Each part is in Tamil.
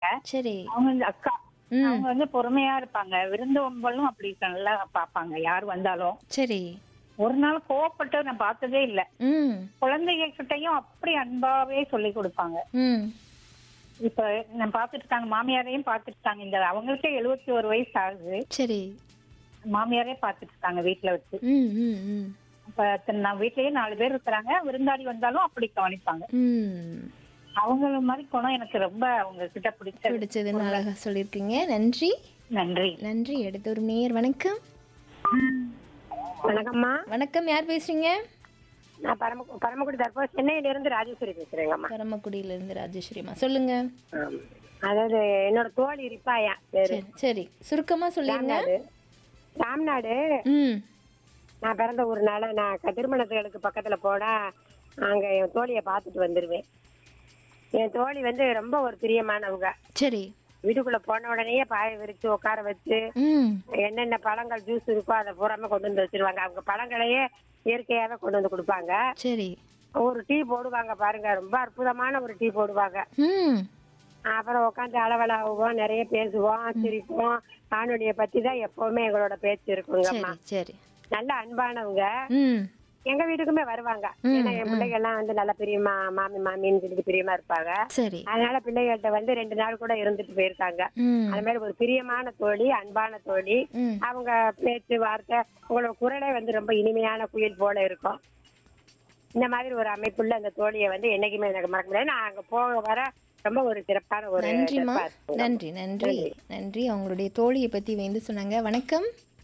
சரி அவங்க வந்து அக்கா ம் அவங்க வந்து பொறுமையா இருப்பாங்க விருந்தோம்பலும் அப்படி நல்லா பாப்பாங்க யார் வந்தாலும் சரி ஒரு நாள் கோவப்பட்டு நான் பார்த்ததே இல்ல ம் குழந்தைங்க கிட்டயும் அப்படி அன்பாவே சொல்லி கொடுப்பாங்க ம் இப்ப நான் பாத்துட்டு இருக்காங்க மாமியாரையும் பாத்துட்டு இருக்காங்க இந்த அவங்களுக்கே எழுபத்தி ஒரு வயசு ஆகுது சரி மாமியாரே பாத்துட்டு இருக்காங்க வீட்டுல வச்சு ம் ம் ம் இப்ப த- நான் வீட்லயே நாலு பேர் இருக்கிறாங்க விருந்தாடி வந்தாலும் அப்படி கவனிப்பாங்க ம் அவங்கள மாதிரி குணம் எனக்கு ரொம்ப அவங்க கிட்ட பிடிச்சது பிடிச்சதுன்னு அழகா சொல்லியிருக்கீங்க நன்றி நன்றி நன்றி அடுத்த ஒரு நேயர் வணக்கம் வணக்கம்மா வணக்கம் யார் பேசுறீங்க நான் பரம பரமக்குடி தற்போது சென்னையில இருந்து ராஜேஸ்வரி பேசுறேங்கம்மா பரமக்குடியில இருந்து ராஜேஸ்வரிமா சொல்லுங்க ஆம். அதாவது என்னோட தோழி இருப்பாயா பேரு சரி சரி சுருக்கமா சொல்லிருங்க ராம்நாடு ராம்நாடு ம் நான் பிறந்த ஒரு நாள் நான் க- திருமணத்துகளுக்கு பக்கத்துல போனா அங்க என் தோழியை பார்த்துட்டு வந்துருவேன் என் தோழி வந்து ரொம்ப ஒரு பிரியமானவங்க சரி வீட்டுக்குள்ள போன உடனே பாய விரிச்சு உட்கார வச்சு ம் என்னென்ன பழங்கள் ஜூஸ் இருக்கோ அதை பூராம கொண்டு வந்து வச்சிருவாங்க அவங்க பழங்களையே இயற்கையாவே கொண்டு வந்து கொடுப்பாங்க சரி ஒரு டீ போடுவாங்க பாருங்க ரொம்ப அற்புதமான ஒரு டீ போடுவாங்க ம் அப்புறம் உட்காந்து அளவலாகுவோம் நிறைய பேசுவோம் சிரிப்போம் காணொலியை பத்தி தான் எப்பவுமே எங்களோட பேச்சு இருக்குங்கம்மா சரி சரி நல்ல அன்பானவங்க ம் எங்க வீட்டுக்குமே வருவாங்க ஏன்னா என் பிள்ளைங்க எல்லாம் வந்து நல்ல பிரியமா மாமி மாமின்னு சொல்லிட்டு பிரியமா இருப்பாங்க சரி அதனால பிள்ளைகள்கிட்ட வந்து ரெண்டு நாள் கூட இருந்துட்டு போயிருக்காங்க ம் அது மாதிரி ஒரு பிரியமான தோழி அன்பான தோழி ம் அவங்க பேச்சு வார்த்தை உங்களோட குரலே வந்து ரொம்ப இனிமையான குயில் போல இருக்கும் இந்த மாதிரி ஒரு அமைப்புள்ள அந்த தோழியை வந்து என்னைக்குமே எனக்கு மறக்க முடியாது நான் அங்க போக வர ரொம்ப ஒரு சிறப்பான ஒரு நன்றிம்மா சிறப்பா இருக்குங்க. நன்றி நன்றி நன்றி அவங்களுடைய தோழியை பத்தி வந்து சொன்னாங்க வணக்கம்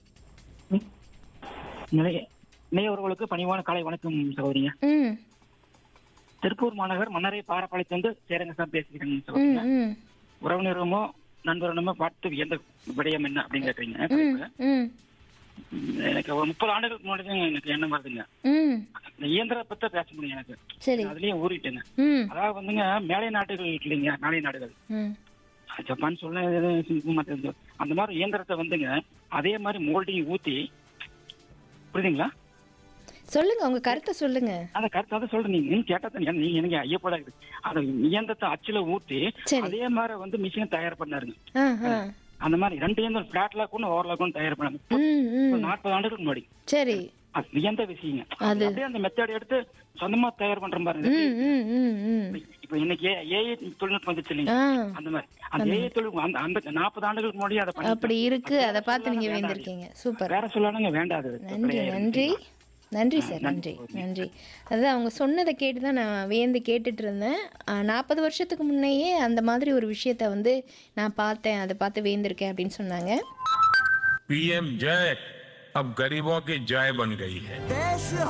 நிலைய நிலையவர்களுக்கு பணிவான காலை வணக்கம் சகோதரிங்க ம் திருப்பூர் மாநகர் மன்னரை பாரப்பாளையத்திலிருந்து சேரங்க சார் பேசிக்கிறேங்க ம் சகோதரிங்க ம் உறவினருமோ நண்பருமோ பார்த்து வியந்த விடயம் என்ன அப்படின்னு கேக்குறீங்க ம் தலைப்பு. ம் எனக்கு ஒரு முப்பது ஆண்டுகளுக்கு முன்னாடி தான் எனக்கு எண்ணம் வருதுங்க ம் இந்த இயந்திர பத்த பேச முடியும் எனக்கு சரி அதுலயே ஊறிட்டேங்க ம் அதாவது வந்துங்க மேலை நாடுகள் இருக்கு இல்லைங்க மேலை நாடுகள் ம் ஜப்பான் சொல்ல மற்ற அந்த மாதிரி இயந்திரத்தை வந்துங்க அதே மாதிரி மோல்டிங் ஊத்தி புரியுதுங்களா சொல்லுங்க உங்க கருத்தை சொல்லுங்க அந்த கருத்து அதை சொல்றேன் நீங்க நீங்க கேட்டா தான் நீங்க எனக்கு ஐயப்படா இருக்குது அந்த இயந்திரத்தை அச்சுல ஊத்தி சரி அதே மாதிரி வந்து மிஷின் தயார் பண்ணாருங்க ஆ ஆ அந்த மாதிரி ரெண்டு இயந்திரம் பிளாட் லாக்கும் ஓவர் லாக்கும் தயார் பண்ணாங்க ம் ம் நாற்பது ஆண்டுகளுக்கு முன்னாடி சரி அது வியந்த விஷயங்க அது. அப்படியே அந்த மெத்தட் எடுத்து சொந்தமா தயார் பண்ற பாருங்க ம் ம் ம் ம் இப்ப இன்னைக்கு ஏஐ தொழில்நுட்பம் வந்துச்சு இல்லைங்க ஆ அந்த மாதிரி அந்த ஏஐ தொழில்நுட்பம் அந்த அந்த நாற்பது ஆண்டுகளுக்கு முன்னாடி அதை பண்ணி அப்படி இருக்கு அதை பார்த்து நீங்க வேண்டியிருக்கீங்க சூப்பர் வேற சொல்லானுங்க வேண்டாது நன்றி நன்றி நன்றி சார் நன்றி நன்றி அதான் அவங்க சொன்னதை கேட்டு தான் நான் வியந்து கேட்டுட்டு இருந்தேன் நாற்பது வருஷத்துக்கு முன்னையே அந்த மாதிரி ஒரு விஷயத்த வந்து நான் பார்த்தேன் அதை பார்த்து வியந்திருக்கேன் அப்படின்னு சொன்னாங்க पीएम जय अब गरीबों की जय बन गई है